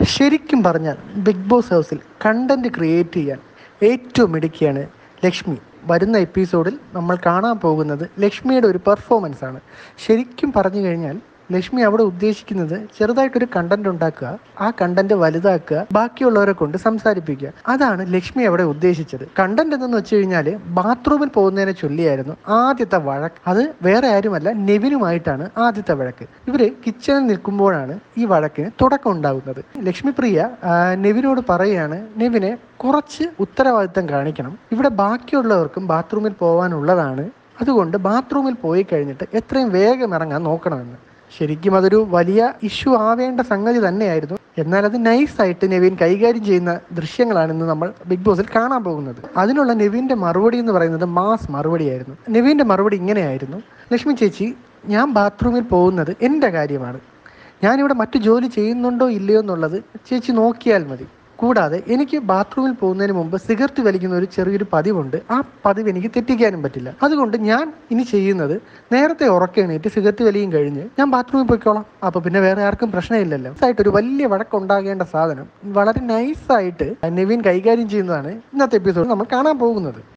ശരിക്കും പറഞ്ഞാൽ Bigg Boss ഹൗസിൽ കണ്ടന്റ് ക്രിയേറ്റ് ചെയ്യാൻ ഏറ്റവും മിടുക്കിയാണ് ലക്ഷ്മി വരുന്ന എപ്പിസോഡിൽ നമ്മൾ കാണാൻ പോകുന്നത് ലക്ഷ്മിയുടെ ഒരു പെർഫോമൻസ് ആണ് ശരിക്കും പറഞ്ഞു കഴിഞ്ഞാൽ ലക്ഷ്മി അവിടെ ഉദ്ദേശിക്കുന്നത് ചെറുതായിട്ടൊരു കണ്ടന്റ് ഉണ്ടാക്കുക ആ കണ്ടന്റ് വലുതാക്കുക ബാക്കിയുള്ളവരെ കൊണ്ട് സംസാരിപ്പിക്കുക അതാണ് ലക്ഷ്മി അവിടെ ഉദ്ദേശിച്ചത് കണ്ടന്റ് എന്തെന്ന് വെച്ച് കഴിഞ്ഞാൽ ബാത്റൂമിൽ പോകുന്നതിനെ ചൊല്ലിയായിരുന്നു ആദ്യത്തെ വഴക്ക് അത് വേറെ ആരുമല്ല നെവിനുമായിട്ടാണ് ആദ്യത്തെ വഴക്ക് ഇവര് കിച്ചണിൽ നിൽക്കുമ്പോഴാണ് ഈ വഴക്കിന് തുടക്കം ഉണ്ടാകുന്നത് ലക്ഷ്മിപ്രിയ ആ, നെവിനോട് പറയുകയാണ് നെവിനെ കുറച്ച് ഉത്തരവാദിത്തം കാണിക്കണം ഇവിടെ ബാക്കിയുള്ളവർക്കും ബാത്റൂമിൽ പോകാനുള്ളതാണ് അതുകൊണ്ട് ബാത്റൂമിൽ പോയി കഴിഞ്ഞിട്ട് എത്രയും വേഗം ഇറങ്ങാൻ നോക്കണമെന്ന് ശരിക്കും അതൊരു വലിയ ഇഷ്യൂ ആവേണ്ട സംഗതി തന്നെയായിരുന്നു എന്നാൽ അത് നൈസായിട്ട് നെവിൻ കൈകാര്യം ചെയ്യുന്ന ദൃശ്യങ്ങളാണ് ഇന്ന് നമ്മൾ ബിഗ് ബോസിൽ കാണാൻ പോകുന്നത് അതിനുള്ള നെവിൻ്റെ മറുപടി എന്ന് പറയുന്നത് മാസ് മറുപടിയായിരുന്നു നെവിൻ്റെ മറുപടി ഇങ്ങനെയായിരുന്നു ലക്ഷ്മി ചേച്ചി ഞാൻ ബാത്റൂമിൽ പോകുന്നത് എൻ്റെ കാര്യമാണ് ഞാനിവിടെ മറ്റു ജോലി ചെയ്യുന്നുണ്ടോ ഇല്ലയോ എന്നുള്ളത് ചേച്ചി നോക്കിയാൽ മതി കൂടാതെ എനിക്ക് ബാത്റൂമിൽ പോകുന്നതിന് മുമ്പ് സിഗരറ്റ് വലിക്കുന്ന ഒരു ചെറിയൊരു പതിവുണ്ട് ആ പതിവ് എനിക്ക് തെറ്റിക്കാനും പറ്റില്ല അതുകൊണ്ട് ഞാൻ ഇനി ചെയ്യുന്നത് നേരത്തെ ഉറക്കെണീറ്റ് സിഗരറ്റ് വലിയും കഴിഞ്ഞ് ഞാൻ ബാത്റൂമിൽ പോയിക്കോളാം അപ്പൊ പിന്നെ വേറെ ആർക്കും പ്രശ്നമില്ലല്ലോ ആയിട്ട് ഒരു വലിയ വഴക്കുണ്ടാകേണ്ട സാധനം വളരെ നൈസായിട്ട് നെവിൻ കൈകാര്യം ചെയ്യുന്നതാണ് ഇന്നത്തെ എപ്പിസോഡ് നമ്മൾ കാണാൻ പോകുന്നത്